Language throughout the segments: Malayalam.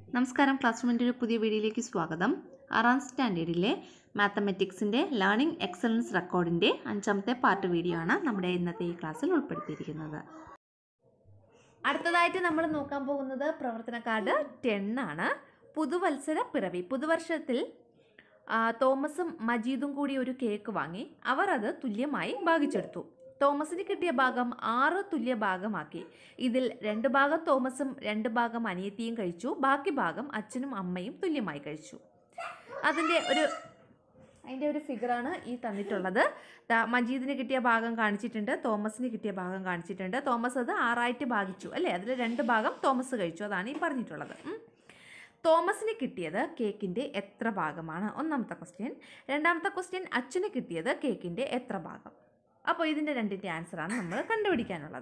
നമസ്കാരം ക്ലാസ് റൂമിൻ്റെ ഒരു പുതിയ വീഡിയോയിലേക്ക് സ്വാഗതം ആറാം സ്റ്റാൻഡേർഡിലെ മാത്തമെറ്റിക്സിൻ്റെ ലേണിംഗ് എക്സലൻസ് റെക്കോർഡിൻ്റെ അഞ്ചാമത്തെ പാർട്ട് വീഡിയോ ആണ് നമ്മുടെ ഇന്നത്തെ ഈ ക്ലാസ്സിൽ ഉൾപ്പെടുത്തിയിരിക്കുന്നത് അടുത്തതായിട്ട് നമ്മൾ നോക്കാൻ പോകുന്നത് പ്രവർത്തന കാർഡ് ടെൻ ആണ് പുതുവത്സര പിറവി പുതുവർഷത്തിൽ ആ, തോമസും മജീദും കൂടി ഒരു കേക്ക് വാങ്ങി അവർ അത് തുല്യമായി ഭാഗിച്ചെടുത്തു തോമസിന് കിട്ടിയ ഭാഗം ആറ് തുല്യ ഭാഗമാക്കി ഇതിൽ രണ്ട് ഭാഗം തോമസും രണ്ട് ഭാഗം അനിയത്തിയും കഴിച്ചു ബാക്കി ഭാഗം അച്ഛനും അമ്മയും തുല്യമായി കഴിച്ചു അതിൻ്റെ ഒരു അതിൻ്റെ ഒരു ഫിഗറാണ് ഈ തന്നിട്ടുള്ളത് ദാ മജീദിന് കിട്ടിയ ഭാഗം കാണിച്ചിട്ടുണ്ട് തോമസിന് കിട്ടിയ ഭാഗം കാണിച്ചിട്ടുണ്ട് തോമസ് അത് ആറായിട്ട് ഭാഗിച്ചു അല്ലേ അതിൽ രണ്ട് ഭാഗം തോമസ് കഴിച്ചു അതാണ് ഈ പറഞ്ഞിട്ടുള്ളത് ഉം. തോമസിന് കിട്ടിയത് കേക്കിൻ്റെ എത്ര ഭാഗമാണ് ഒന്നാമത്തെ ക്വസ്റ്റ്യൻ രണ്ടാമത്തെ ക്വസ്റ്റ്യൻ അച്ഛന് കിട്ടിയത് കേക്കിൻ്റെ എത്ര ഭാഗം അപ്പോൾ ഇതിൻ്റെ രണ്ടിൻ്റെ ആൻസറാണ് നമ്മൾ കണ്ടുപിടിക്കാനുള്ളത്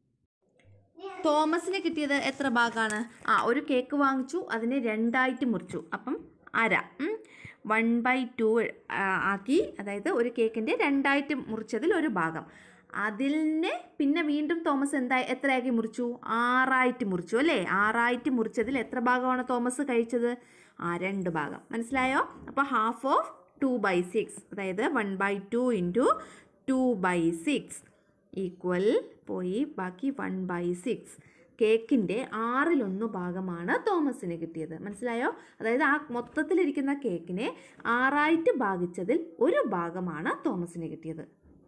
തോമസിന് കിട്ടിയത് എത്ര ഭാഗമാണ് ആ ഒരു കേക്ക് വാങ്ങിച്ചു അതിനെ രണ്ടായിട്ട് മുറിച്ചു അപ്പം അര വൺ ബൈ ടു ആക്കി അതായത് ഒരു കേക്കിൻ്റെ രണ്ടായിട്ട് മുറിച്ചതിൽ ഒരു ഭാഗം അതിനെ പിന്നെ വീണ്ടും തോമസ് എന്താ എത്രയാക്കി മുറിച്ചു ആറായിട്ട് മുറിച്ചു അല്ലേ ആറായിട്ട് മുറിച്ചതിൽ എത്ര ഭാഗമാണ് തോമസ് കഴിച്ചത് ആ രണ്ട് ഭാഗം മനസ്സിലായോ അപ്പോൾ half of two by six അതായത് one by two into two by six equal പോയി ബാക്കി വൺ ബൈ സിക്സ് കേക്കിൻ്റെ ആറിലൊന്ന് ഭാഗമാണ് തോമസിന് കിട്ടിയത് മനസ്സിലായോ അതായത് ആ മൊത്തത്തിലിരിക്കുന്ന കേക്കിനെ ആറായിട്ട് ഭാഗിച്ചതിൽ ഒരു ഭാഗമാണ് തോമസിന് കിട്ടിയത്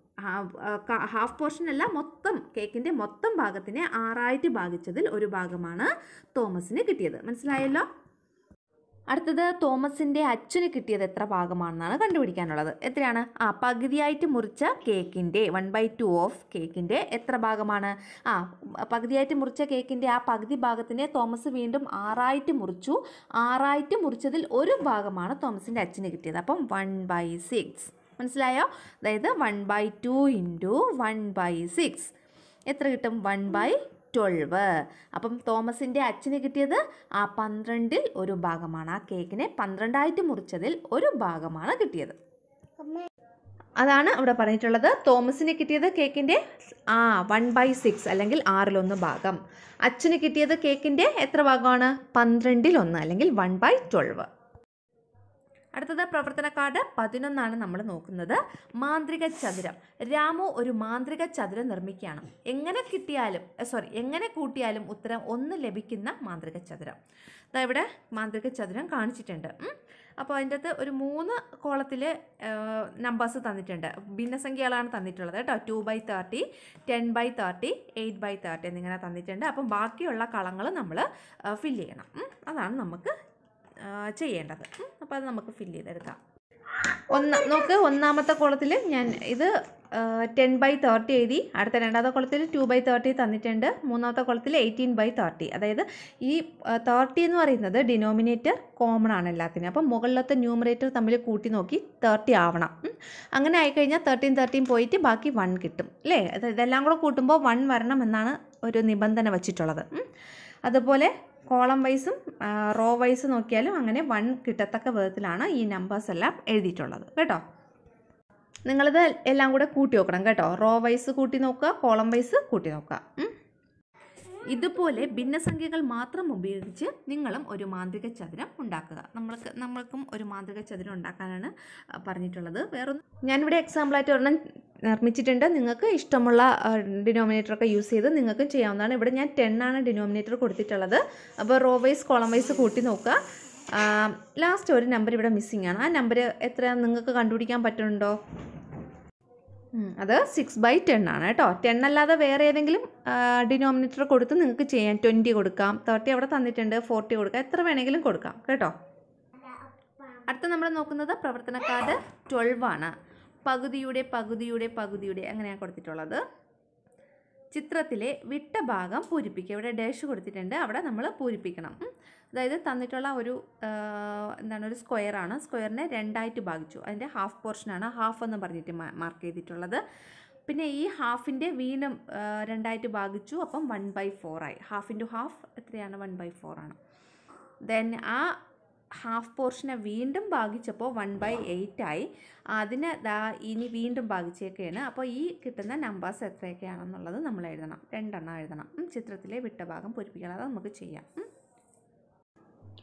ഹാഫ് പോർഷൻ അല്ല മൊത്തം കേക്കിൻ്റെ മൊത്തം ഭാഗത്തിനെ ആറായിട്ട് ഭാഗിച്ചതിൽ ഒരു ഭാഗമാണ് തോമസിന് കിട്ടിയത് മനസ്സിലായല്ലോ അടുത്തത് തോമസിൻ്റെ അച്ഛന് കിട്ടിയത് എത്ര ഭാഗമാണെന്നാണ് കണ്ടുപിടിക്കാനുള്ളത് എത്രയാണ് ആ പകുതിയായിട്ട് മുറിച്ച കേക്കിൻ്റെ വൺ ബൈ ടു ഓഫ് കേക്കിൻ്റെ എത്ര ഭാഗമാണ് ആ പകുതിയായിട്ട് മുറിച്ച കേക്കിൻ്റെ ആ പകുതി ഭാഗത്തിനെ തോമസ് വീണ്ടും ആറായിട്ട് മുറിച്ചു ആറായിട്ട് മുറിച്ചതിൽ ഒരു ഭാഗമാണ് തോമസിൻ്റെ അച്ഛന് കിട്ടിയത് അപ്പം വൺ ബൈ സിക്സ് മനസ്സിലായോ അതായത് one by two into one by six എത്ര കിട്ടും വൺ ബൈ ട്വൽവ് അപ്പം തോമസിൻ്റെ അച്ഛന് കിട്ടിയത് ആ പന്ത്രണ്ടിൽ ഒരു ഭാഗമാണ് ആ കേക്കിനെ പന്ത്രണ്ടായിട്ട് മുറിച്ചതിൽ ഒരു ഭാഗമാണ് കിട്ടിയത് അതാണ് ഇവിടെ പറഞ്ഞിട്ടുള്ളത് തോമസിന് കിട്ടിയത് കേക്കിൻ്റെ ആ വൺ ബൈ സിക്സ് അല്ലെങ്കിൽ ആറിലൊന്ന് ഭാഗം അച്ഛന് കിട്ടിയത് കേക്കിൻ്റെ എത്ര ഭാഗമാണ് പന്ത്രണ്ടിലൊന്ന് അല്ലെങ്കിൽ വൺ ബൈ ട്വൽവ് അടുത്തത് പ്രവർത്തന കാർഡ് പതിനൊന്നാണ് നമ്മൾ നോക്കുന്നത് മാന്ത്രിക ചതുരം രാമു ഒരു മാന്ത്രിക ചതുരം നിർമ്മിക്കുകയാണ് എങ്ങനെ കിട്ടിയാലും സോറി എങ്ങനെ കൂട്ടിയാലും ഉത്തരം ഒന്ന് ലഭിക്കുന്ന മാന്ത്രിക ചതുരം ദാ ഇവിടെ മാന്ത്രിക ചതുരം കാണിച്ചിട്ടുണ്ട് ഉം. അപ്പോൾ അതിൻ്റെ അകത്ത് ഒരു മൂന്ന് കോളത്തിൽ നമ്പേഴ്സ് തന്നിട്ടുണ്ട് ഭിന്നസംഖ്യകളാണ് തന്നിട്ടുള്ളത് കേട്ടോ two by thirty ten by thirty eight by thirty എന്നിങ്ങനെ തന്നിട്ടുണ്ട് അപ്പം ബാക്കിയുള്ള കളങ്ങൾ നമ്മൾ ഫില്ല് ചെയ്യണം ഉം. അതാണ് നമുക്ക് ആ, ചെയ്യേണ്ടത് ഉം. അപ്പോൾ അത് നമുക്ക് ഫില്ല് ചെയ്തെടുക്കാം ഒന്ന് നോക്ക് ഒന്നാമത്തെ കോളത്തിൽ ഞാൻ ഇത് ടെൻ ബൈ തേർട്ടി എഴുതി അടുത്ത രണ്ടാമത്തെ കോളത്തിൽ ടു ബൈ തേർട്ടി തന്നിട്ടുണ്ട് മൂന്നാമത്തെ കോളത്തിൽ എയ്റ്റീൻ ബൈ തേർട്ടി അതായത് ഈ തേർട്ടി എന്ന് പറയുന്നത് ഡിനോമിനേറ്റർ കോമൺ ആണ് എല്ലാത്തിനും അപ്പം മുകളിലത്തെ ന്യൂമറേറ്റർ തമ്മിൽ കൂട്ടി നോക്കി തേർട്ടി ആവണം ഉം. അങ്ങനെ ആയിക്കഴിഞ്ഞാൽ തേർട്ടീൻ തേർട്ടീൻ പോയിട്ട് ബാക്കി വൺ കിട്ടും അല്ലേ ഇത് ഇതെല്ലാം കൂടെ കൂട്ടുമ്പോൾ വൺ വരണം എന്നാണ് ഒരു നിബന്ധന വച്ചിട്ടുള്ളത് ഉം. അതുപോലെ കോളം വൈസും റോ വൈസ് നോക്കിയാലും അങ്ങനെ വൺ കിട്ടത്തക്ക വിധത്തിലാണ് ഈ നമ്പേഴ്സ് എല്ലാം എഴുതിയിട്ടുള്ളത് കേട്ടോ നിങ്ങളിത് എല്ലാം കൂടെ കൂട്ടി നോക്കണം കേട്ടോ റോ വൈസ് കൂട്ടി നോക്കുക കോളം വൈസ് കൂട്ടി നോക്കുക ഉം. ഇതുപോലെ ഭിന്നസംഖ്യകൾ മാത്രം ഉപയോഗിച്ച് നിങ്ങളും ഒരു മാന്ത്രിക ചതുരം ഉണ്ടാക്കുക നമ്മൾക്ക് നമ്മൾക്കും ഒരു മാന്ത്രിക ചതുരം ഉണ്ടാക്കാനാണ് ആ, പറഞ്ഞിട്ടുള്ളത് വേറൊന്നും ഞാനിവിടെ എക്സാമ്പിളായിട്ട് ഒരെണ്ണം നിർമ്മിച്ചിട്ടുണ്ട് നിങ്ങൾക്ക് ഇഷ്ടമുള്ള ഡിനോമിനേറ്റർ ഒക്കെ യൂസ് ചെയ്ത് നിങ്ങൾക്ക് ചെയ്യാവുന്നതാണ് ഇവിടെ ഞാൻ ടെൻ ആണ് ഡിനോമിനേറ്റർ കൊടുത്തിട്ടുള്ളത് അപ്പോൾ റോ വൈസ് കോളം വൈസ് കൂട്ടി നോക്കുക ലാസ്റ്റ് ഒരു നമ്പർ ഇവിടെ മിസ്സിംഗ് ആണ് ആ നമ്പർ എത്ര നിങ്ങൾക്ക് കണ്ടുപിടിക്കാൻ പറ്റുന്നുണ്ടോ ഉം, അത് സിക്സ് ബൈ ടെൻ ആണ് കേട്ടോ ടെൻ അല്ലാതെ വേറെ ഏതെങ്കിലും ഡിനോമിനേറ്റർ കൊടുത്ത് നിങ്ങൾക്ക് ചെയ്യാം ട്വൻറ്റി കൊടുക്കാം തേർട്ടി അവിടെ തന്നിട്ടുണ്ട് ഫോർട്ടി കൊടുക്കാം എത്ര വേണമെങ്കിലും കൊടുക്കാം കേട്ടോ അടുത്ത നമ്മൾ നോക്കുന്നത് പ്രവർത്തന കാർഡ് ട്വൽവ് ആണ് പകുതിയുടെ പകുതിയുടെ പകുതിയുടെ അങ്ങനെയാണ് കൊടുത്തിട്ടുള്ളത് ചിത്രത്തിലെ വിട്ട ഭാഗം പൂരിപ്പിക്കുക ഇവിടെ ഡാഷ് കൊടുത്തിട്ടുണ്ട് അവിടെ നമ്മൾ പൂരിപ്പിക്കണം ഉം. അതായത് തന്നിട്ടുള്ള ഒരു ആ, എന്താണ് ഒരു സ്ക്വയറാണ് സ്ക്വയറിനെ രണ്ടായിട്ട് ഭാഗിച്ചു അതിൻ്റെ ഹാഫ് പോർഷനാണ് ഹാഫ് എന്ന് പറഞ്ഞിട്ട് മാർക്ക് ചെയ്തിട്ടുള്ളത് പിന്നെ ഈ ഹാഫിൻ്റെ വീണ്ടും ആ, രണ്ടായിട്ട് ഭാഗിച്ചു അപ്പം വൺ ബൈ ഫോറായി ഹാഫ് ഇൻറ്റു ഹാഫ് എത്രയാണ് വൺ ബൈ ഫോറാണ് ദെൻ ആ ഹാഫ് പോർഷനെ വീണ്ടും ഭാഗിച്ചപ്പോൾ വൺ ബൈ എയ്റ്റ് ആയി അതിന് ദാ ഇനി വീണ്ടും ഭാഗിച്ചേക്കാണ് അപ്പോൾ ഈ കിട്ടുന്ന നമ്പേഴ്സ് എത്രയൊക്കെയാണെന്നുള്ളത് നമ്മൾ എഴുതണം രണ്ടെണ്ണം എഴുതണം ഉം, ചിത്രത്തിലെ വിട്ട ഭാഗം പൂരിപ്പിക്കണം അത് നമുക്ക് ചെയ്യാം ഉം.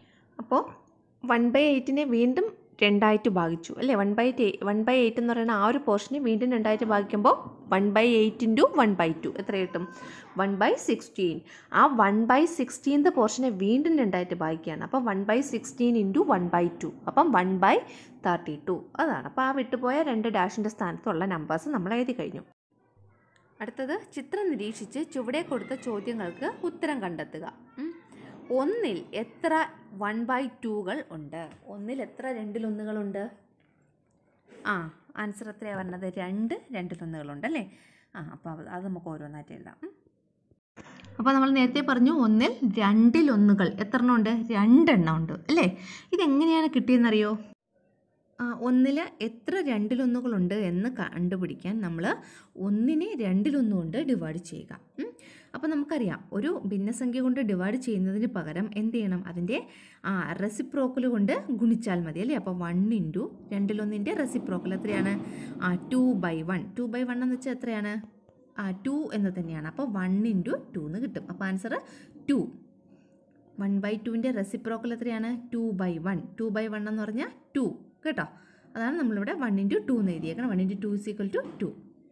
അപ്പോൾ വൺ ബൈ എയ്റ്റിനെ വീണ്ടും രണ്ടായിട്ട് ഭാഗിച്ചു അല്ലേ one by one by eight എന്ന് പറയുന്ന ആ ഒരു പോർഷനെ വീണ്ടും രണ്ടായിട്ട് ഭാഗിക്കുമ്പോൾ one by eight into one by two എത്ര കിട്ടും വൺ ബൈ സിക്സ്റ്റീൻ ആ വൺ ബൈ സിക്സ്റ്റീൻത് പോർഷനെ വീണ്ടും രണ്ടായിട്ട് ഭാഗിക്കുകയാണ് അപ്പം one by sixteen into one by two അപ്പം വൺ ബൈ തേർട്ടി ടു അതാണ് അപ്പോൾ ആ വിട്ടുപോയ രണ്ട് ഡാഷിൻ്റെ സ്ഥാനത്തുള്ള നമ്പേഴ്സ് നമ്മൾ എഴുതി കഴിഞ്ഞു അടുത്തത് ചിത്രം നിരീക്ഷിച്ച് ചുവടെ കൊടുത്ത ചോദ്യങ്ങൾക്ക് ഉത്തരം കണ്ടെത്തുക ഉം. ഒന്നിൽ എത്ര വൺ ബൈ ടൂകൾ ഉണ്ട് ഒന്നിൽ എത്ര രണ്ടിലൊന്നുകളുണ്ട് ആ ആൻസർ എത്രയാണ് പറഞ്ഞത് രണ്ട് രണ്ടിലൊന്നുകളുണ്ട് അല്ലേ ആ അപ്പോൾ അത് അത് നമുക്ക് ഓരോന്നായിട്ട് എഴുതാം ഉം. അപ്പോൾ നമ്മൾ നേരത്തെ പറഞ്ഞു ഒന്നിൽ രണ്ടിലൊന്നുകൾ എത്ര എണ്ണം ഉണ്ട് രണ്ടെണ്ണം ഉണ്ട് അല്ലേ ഇതെങ്ങനെയാണ് കിട്ടിയെന്നറിയോ ആ, ഒന്നിൽ എത്ര രണ്ടിലൊന്നുകളുണ്ട് എന്ന് കണ്ടുപിടിക്കാൻ നമ്മൾ ഒന്നിനെ രണ്ടിലൊന്ന് കൊണ്ട് ഡിവൈഡ് ചെയ്യുക ഉം. അപ്പോൾ നമുക്കറിയാം ഒരു ഭിന്നസംഖ്യ കൊണ്ട് ഡിവൈഡ് ചെയ്യുന്നതിന് പകരം എന്ത് ചെയ്യണം അതിൻ്റെ ആ റെസിപ്രോക്കൽ കൊണ്ട് ഗുണിച്ചാൽ മതി അല്ലേ അപ്പോൾ വൺ ഇൻറ്റു രണ്ടിലൊന്നിൻ്റെ റെസിപ്രോക്കൽ എത്രയാണ് ആ two by one two by one എന്ന് വെച്ചാൽ എത്രയാണ് ആ ടു എന്ന് തന്നെയാണ് അപ്പോൾ വൺ ഇൻറ്റു ടു എന്ന് കിട്ടും അപ്പോൾ ആൻസർ ടു വൺ ബൈ ടുവിൻ്റെ റെസിപ്രോക്കൽ എത്രയാണ് two by one two by one എന്ന് പറഞ്ഞാൽ ടു കേട്ടോ അതാണ് നമ്മളിവിടെ വൺ ഇൻറ്റു ടു എന്ന് എഴുതിയേക്കണം one into two is equal to two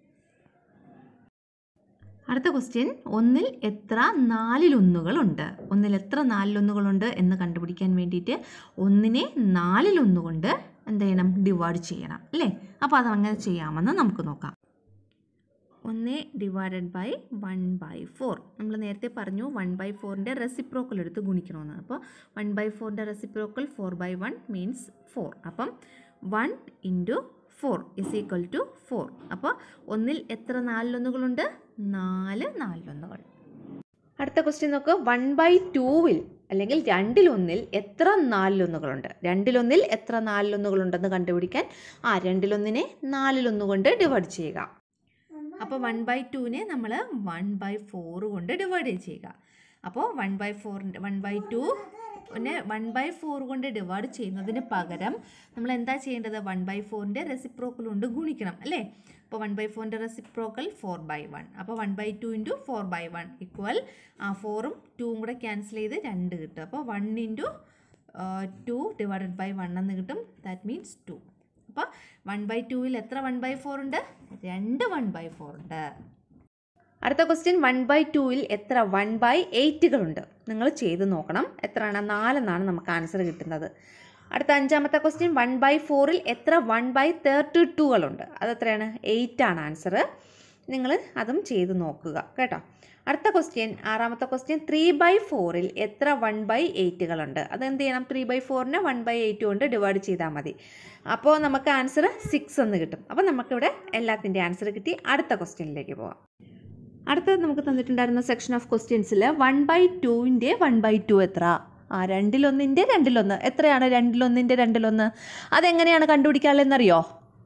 അടുത്ത ക്വസ്റ്റ്യൻ ഒന്നിൽ എത്ര നാലിലൊന്നുകളുണ്ട് ഒന്നിൽ എത്ര നാലിലൊന്നുകളുണ്ട് എന്ന് കണ്ടുപിടിക്കാൻ വേണ്ടിയിട്ട് ഒന്നിനെ നാലിലൊന്നുകൊണ്ട് എന്ത് ചെയ്യണം ഡിവൈഡ് ചെയ്യണം അല്ലേ അപ്പോൾ അതങ്ങനെ ചെയ്യാമെന്ന് നമുക്ക് നോക്കാം ഒന്ന് divided by one by four നമ്മൾ നേരത്തെ പറഞ്ഞു വൺ ബൈ ഫോറിൻ്റെ റെസിപ്രോക്കൽ എടുത്ത് ഗുണിക്കണമെന്ന് അപ്പോൾ വൺ ബൈ ഫോറിൻ്റെ reciprocal four by one means four അപ്പം one into four is equal to four അപ്പോൾ ഒന്നിൽ എത്ര നാലിലൊന്നുകളുണ്ട് നാല് നാലിലൊന്നുകൾ അടുത്ത ക്വസ്റ്റ്യൻ നോക്ക് വൺ ബൈ ടൂവിൽ അല്ലെങ്കിൽ രണ്ടിലൊന്നിൽ എത്ര നാലിലൊന്നുകളുണ്ട് രണ്ടിലൊന്നിൽ എത്ര നാലിലൊന്നുകളുണ്ടെന്ന് കണ്ടുപിടിക്കാൻ ആ രണ്ടിലൊന്നിനെ നാലിലൊന്ന് കൊണ്ട് ഡിവൈഡ് ചെയ്യുക അപ്പോൾ വൺ ബൈ ടുവിനെ നമ്മൾ വൺ ബൈ ഫോർ കൊണ്ട് ഡിവൈഡ് ചെയ്യുക അപ്പോൾ വൺ ബൈ ഫോറിൻ്റെ വൺ ബൈ ടു പിന്നെ വൺ ബൈ ഫോർ കൊണ്ട് ഡിവൈഡ് ചെയ്യുന്നതിന് പകരം നമ്മൾ എന്താ ചെയ്യേണ്ടത് വൺ ബൈ ഫോറിൻ്റെ റെസിപ്രോക്കൽ കൊണ്ട് ഗുണിക്കണം അല്ലേ അപ്പോൾ വൺ ബൈ ഫോറിൻ്റെ റെസിപ്രോക്കൽ ഫോർ ബൈ വൺ അപ്പോൾ one by two into four by one equal ആ ഫോറും ടൂവും കൂടെ ക്യാൻസൽ ചെയ്ത് രണ്ട് കിട്ടും അപ്പോൾ one into two divided by one എന്ന് കിട്ടും ദാറ്റ് മീൻസ് ടു അപ്പോൾ വൺ ബൈ ടുവിൽ എത്ര വൺ ബൈ ഫോർ ഉണ്ട് രണ്ട് വൺ ബൈ ഫോർ ഉണ്ട് അടുത്ത ക്വസ്റ്റ്യൻ വൺ ബൈ ടുവിൽ എത്ര വൺ ബൈ എയ്റ്റുകളുണ്ട് നിങ്ങൾ ചെയ്ത് നോക്കണം എത്രയാണ് നാലെന്നാണ് നമുക്ക് ആൻസർ കിട്ടുന്നത് അടുത്ത അഞ്ചാമത്തെ ക്വസ്റ്റ്യൻ വൺ ബൈ ഫോറിൽ എത്ര വൺ ബൈ തേർട്ടി ടൂകളുണ്ട് അതെത്രയാണ് എയ്റ്റ് ആണ് ആൻസർ നിങ്ങൾ അതും ചെയ്ത് നോക്കുക കേട്ടോ അടുത്ത ക്വസ്റ്റ്യൻ ആറാമത്തെ ക്വസ്റ്റ്യൻ ത്രീ ബൈ ഫോറിൽ എത്ര വൺ ബൈ എയ്റ്റുകളുണ്ട് അതെന്ത് ചെയ്യണം ത്രീ ബൈ ഫോറിനെ വൺ ബൈ എയ്റ്റ് കൊണ്ട് ഡിവൈഡ് ചെയ്താൽ മതി അപ്പോൾ നമുക്ക് ആൻസർ സിക്സ് എന്ന് കിട്ടും അപ്പോൾ നമുക്കിവിടെ എല്ലാത്തിൻ്റെ ആൻസർ കിട്ടി അടുത്ത ക്വസ്റ്റ്യനിലേക്ക് പോവാം അടുത്തത് നമുക്ക് തന്നിട്ടുണ്ടായിരുന്ന സെക്ഷൻ ഓഫ് ക്വസ്റ്റ്യൻസിൽ വൺ ബൈ ടുവിൻ്റെ വൺ ബൈ ടു എത്ര ആ രണ്ടിലൊന്നിൻ്റെ രണ്ടിലൊന്ന് എത്രയാണ് രണ്ടിലൊന്നിൻ്റെ രണ്ടിലൊന്ന് അതെങ്ങനെയാണ് കണ്ടുപിടിക്കാനുള്ളതെന്നറിയോ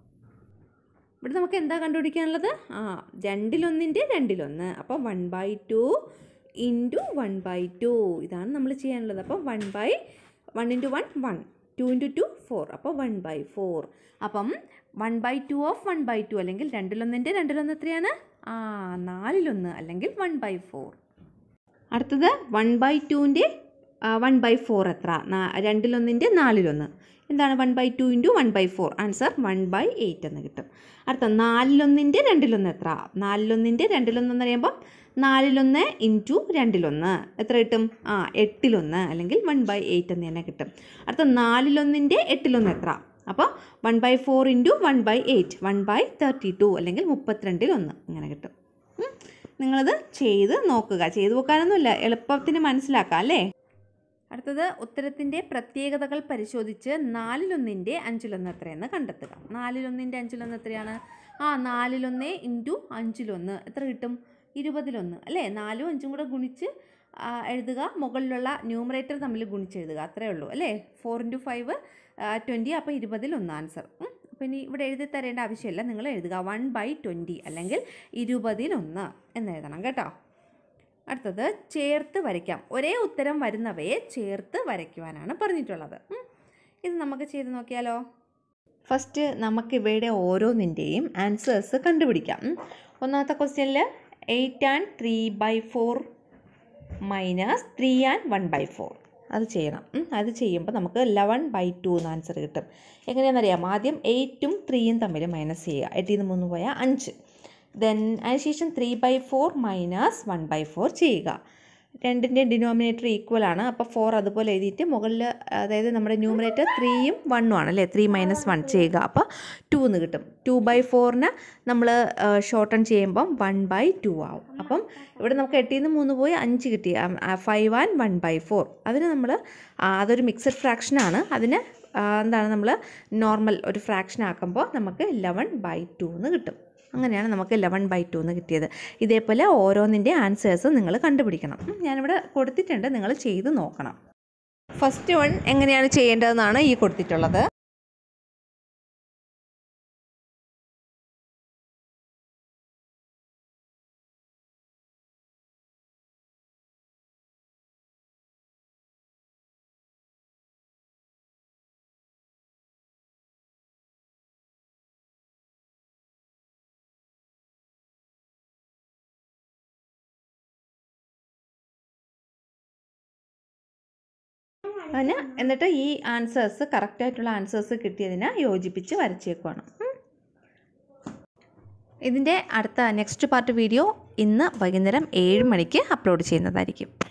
ഇവിടെ നമുക്ക് എന്താ കണ്ടുപിടിക്കാനുള്ളത് ആ രണ്ടിലൊന്നിൻ്റെ രണ്ടിലൊന്ന് അപ്പോൾ one by two into one by two ഇതാണ് നമ്മൾ ചെയ്യാനുള്ളത് അപ്പോൾ one by one into one one two into two four അപ്പോൾ വൺ ബൈ ഫോർ അപ്പം one by two of one by two അല്ലെങ്കിൽ രണ്ടിലൊന്നിൻ്റെ രണ്ടിലൊന്ന് എത്രയാണ് ആ നാലിലൊന്ന് അല്ലെങ്കിൽ വൺ ബൈ ഫോർ അടുത്തത് വൺ ബൈ ടുവിൻ്റെ വൺ ബൈ ഫോർ എത്ര നാ- രണ്ടിലൊന്നിൻ്റെ നാലിലൊന്ന് എന്താണ് one by two into one by four answer one by eight എന്ന് കിട്ടും അടുത്ത നാലിലൊന്നിൻ്റെ രണ്ടിലൊന്ന് എത്ര നാലിലൊന്നിൻ്റെ രണ്ടിലൊന്ന് എന്ന് പറയുമ്പം നാലിലൊന്ന് ഇൻറ്റു രണ്ടിലൊന്ന് എത്ര കിട്ടും ആ എട്ടിലൊന്ന് അല്ലെങ്കിൽ വൺ ബൈ എയ്റ്റ് എന്ന് തന്നെ കിട്ടും അടുത്ത നാലിലൊന്നിൻ്റെ എട്ടിലൊന്ന് എത്ര അപ്പോൾ one by four into one by eight one by thirty two അല്ലെങ്കിൽ മുപ്പത്തിരണ്ടിലൊന്ന് ഇങ്ങനെ കിട്ടും ഉം. നിങ്ങളത് ചെയ്ത് നോക്കുക ചെയ്ത് നോക്കാനൊന്നുമില്ല എളുപ്പത്തിന് മനസ്സിലാക്കാം അല്ലേ അടുത്തത് ഉത്തരത്തിൻ്റെ പ്രത്യേകതകൾ പരിശോധിച്ച് നാലിലൊന്നിൻ്റെ അഞ്ചിലൊന്ന് എത്രയെന്ന് കണ്ടെത്തുക നാലിലൊന്നിൻ്റെ അഞ്ചിലൊന്ന് എത്രയാണ് ആ നാലിലൊന്ന് ഇൻറ്റു അഞ്ചിലൊന്ന് എത്ര കിട്ടും ഇരുപതിലൊന്ന് അല്ലേ നാലും അഞ്ചും കൂടെ ഗുണിച്ച് ആ, എഴുതുക മുകളിലുള്ള ന്യൂമറേറ്റർ തമ്മിൽ ഗുണിച്ചെഴുതുക അത്രേ ഉള്ളൂ അല്ലേ ഫോർ ഇൻറ്റു ഫൈവ് ട്വൻറ്റി അപ്പോൾ ഇരുപതിലൊന്ന് ആൻസർ അപ്പോൾ ഇനി ഇവിടെ എഴുതി തരേണ്ട ആവശ്യമില്ല നിങ്ങൾ എഴുതുക വൺ ബൈ ട്വൻറ്റി അല്ലെങ്കിൽ ഇരുപതിലൊന്ന് എന്ന് എഴുതണം കേട്ടോ അടുത്തത് ചേർത്ത് വരയ്ക്കാം ഒരേ ഉത്തരം വരുന്നവയെ ചേർത്ത് വരയ്ക്കുവാനാണ് പറഞ്ഞിട്ടുള്ളത് ഉം. ഇത് നമുക്ക് ചെയ്ത് നോക്കിയാലോ ഫസ്റ്റ് നമുക്ക് ഇവയുടെ ഓരോന്നിൻ്റെയും ആൻസേഴ്സ് കണ്ടുപിടിക്കാം ഉം. ഒന്നാമത്തെ ക്വസ്റ്റ്യനിൽ eight and three by four minus three and one by four അത് ചെയ്യണം ഉം. അത് ചെയ്യുമ്പോൾ നമുക്ക് ലെവൻ ബൈ ടു എന്ന് ആൻസർ കിട്ടും എങ്ങനെയാണെന്നറിയാം ആദ്യം എയ്റ്റും ത്രീയും തമ്മിൽ മൈനസ് ചെയ്യുക എട്ടിൽ നിന്ന് മൂന്ന് പോയാൽ അഞ്ച് ദെൻ അതിനുശേഷം three by four minus one by four ചെയ്യുക രണ്ടിൻ്റെ ഡിനോമിനേറ്റർ ഈക്വൽ ആണ് അപ്പോൾ ഫോർ അതുപോലെ എഴുതിയിട്ട് മുകളിൽ അതായത് നമ്മുടെ ന്യൂമിനേറ്റർ ത്രീയും വണ്ണും ആണ് അല്ലേ ത്രീ മൈനസ് വൺ ചെയ്യുക അപ്പോൾ ടു എന്ന് കിട്ടും ടു ബൈ ഫോറിന് നമ്മൾ ഷോർട്ടൺ ചെയ്യുമ്പം വൺ ബൈ ടു ആവും അപ്പം ഇവിടെ നമുക്ക് എട്ടിൽ നിന്ന് മൂന്ന് പോയി അഞ്ച് കിട്ടി five and one by four അതിന് നമ്മൾ അതൊരു മിക്സഡ് ഫ്രാക്ഷനാണ് അതിന് ആ, എന്താണ് നമ്മൾ നോർമൽ ഒരു ഫ്രാക്ഷൻ ആക്കുമ്പോൾ നമുക്ക് ലെവൻ ബൈ ടു എന്ന് കിട്ടും അങ്ങനെയാണ് നമുക്ക് ലെവൻ ബൈ ടു എന്ന് കിട്ടിയത് ഇതേപോലെ ഓരോന്നിൻ്റെ ആൻസേഴ്സ് നിങ്ങൾ കണ്ടുപിടിക്കണം ഉം, ഞാനിവിടെ കൊടുത്തിട്ടുണ്ട് നിങ്ങൾ ചെയ്ത് നോക്കണം ഫസ്റ്റ് വൺ എങ്ങനെയാണ് ചെയ്യേണ്ടതെന്നാണ് ഈ കൊടുത്തിട്ടുള്ളത് അതിന് എന്നിട്ട് ഈ ആൻസേഴ്സ് കറക്റ്റായിട്ടുള്ള ആൻസേഴ്സ് കിട്ടിയതിന് യോജിപ്പിച്ച് വരച്ചേക്കുവാണ് ഉം. ഇതിൻ്റെ അടുത്ത നെക്സ്റ്റ് പാർട്ട് വീഡിയോ ഇന്ന് വൈകുന്നേരം ഏഴ് മണിക്ക് അപ്ലോഡ് ചെയ്യുന്നതായിരിക്കും